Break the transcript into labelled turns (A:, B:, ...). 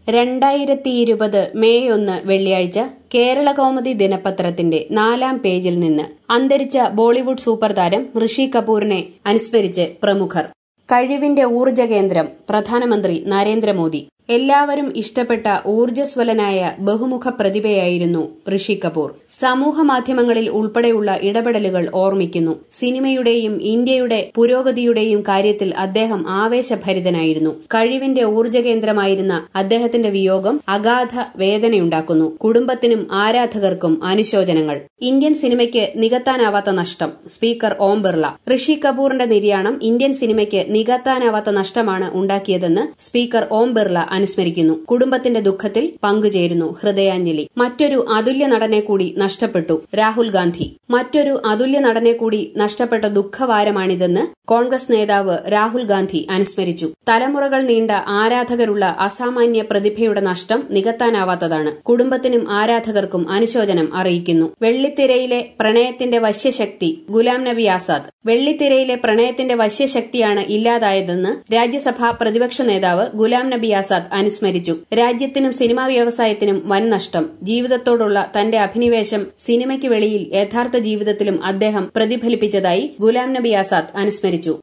A: രണ്ടായിരത്തി ഇരുപത് മെയ് ഒന്ന് വെള്ളിയാഴ്ച കേരള കൗമുദി ദിനപത്രത്തിന്റെ നാലാം പേജിൽ നിന്ന് അന്തരിച്ച ബോളിവുഡ് സൂപ്പർ താരം ഋഷി കപൂറിനെ അനുസ്മരിച്ച് പ്രമുഖർ കഴിവിന്റെ ഊർജ കേന്ദ്രം പ്രധാനമന്ത്രി നരേന്ദ്രമോദി എല്ലാവരും ഇഷ്ടപ്പെട്ട ഊർജ്ജസ്വലനായ ബഹുമുഖ പ്രതിഭയായിരുന്നു ഋഷി കപൂർ സമൂഹ മാധ്യമങ്ങളിൽ ഉൾപ്പെടെയുള്ള ഇടപെടലുകൾ ഓർമ്മിക്കുന്നു സിനിമയുടെയും ഇന്ത്യയുടെ പുരോഗതിയുടെയും കാര്യത്തിൽ അദ്ദേഹം ആവേശഭരിതനായിരുന്നു കഴിവിന്റെ ഊർജ്ജ കേന്ദ്രമായിരുന്ന അദ്ദേഹത്തിന്റെ വിയോഗം അഗാധ വേദനയുണ്ടാക്കുന്നു കുടുംബത്തിനും ആരാധകർക്കും അനുശോചനങ്ങൾ ഇന്ത്യൻ സിനിമയ്ക്ക് നികത്താനാവാത്ത നഷ്ടം സ്പീക്കർ ഓം ബിർള ഋഷി കപൂറിന്റെ നിര്യാണം ഇന്ത്യൻ സിനിമയ്ക്ക് നികത്താനാവാത്ത നഷ്ടമാണ് ഉണ്ടാക്കിയതെന്ന് സ്പീക്കർ ഓം ബിർള അനുസ്മരിക്കുന്നു കുടുംബത്തിന്റെ ദുഃഖത്തിൽ പങ്കുചേരുന്നു ഹൃദയാഞ്ജലി മറ്റൊരു അതുല്യ നടനെ കൂടി നഷ്ടപ്പെട്ടു രാഹുൽ ഗാന്ധി മറ്റൊരു അതുല്യ നടനെ കൂടി നഷ്ടപ്പെട്ട ദുഃഖവാരമാണിതെന്ന് കോൺഗ്രസ് നേതാവ് രാഹുൽ ഗാന്ധി അനുസ്മരിച്ചു തലമുറകൾ നീണ്ട ആരാധകരുള്ള അസാമാന്യ പ്രതിഭയുടെ നഷ്ടം നികത്താനാവാത്തതാണ് കുടുംബത്തിനും ആരാധകർക്കും അനുശോചനം അറിയിക്കുന്നു വെള്ളിത്തിരയിലെ പ്രണയത്തിന്റെ വശ്യശക്തി ഗുലാം നബി ആസാദ് വെള്ളിത്തിരയിലെ പ്രണയത്തിന്റെ വശ്യശക്തിയാണ് ഇല്ലാതായതെന്ന് രാജ്യസഭാ പ്രതിപക്ഷ നേതാവ് ഗുലാം നബി ആസാദ് അനുസ്മരിച്ചു രാജ്യത്തിനും സിനിമാ വ്യവസായത്തിനും വൻ നഷ്ടം ജീവിതത്തോടുള്ള തന്റെ അഭിനിവേശം സിനിമയ്ക്ക് വെളിയിൽ യഥാർത്ഥ ജീവിതത്തിലും അദ്ദേഹം പ്രതിഫലിപ്പിച്ചതായി ഗുലാം നബി ആസാദ് അനുസ്മരിച്ചു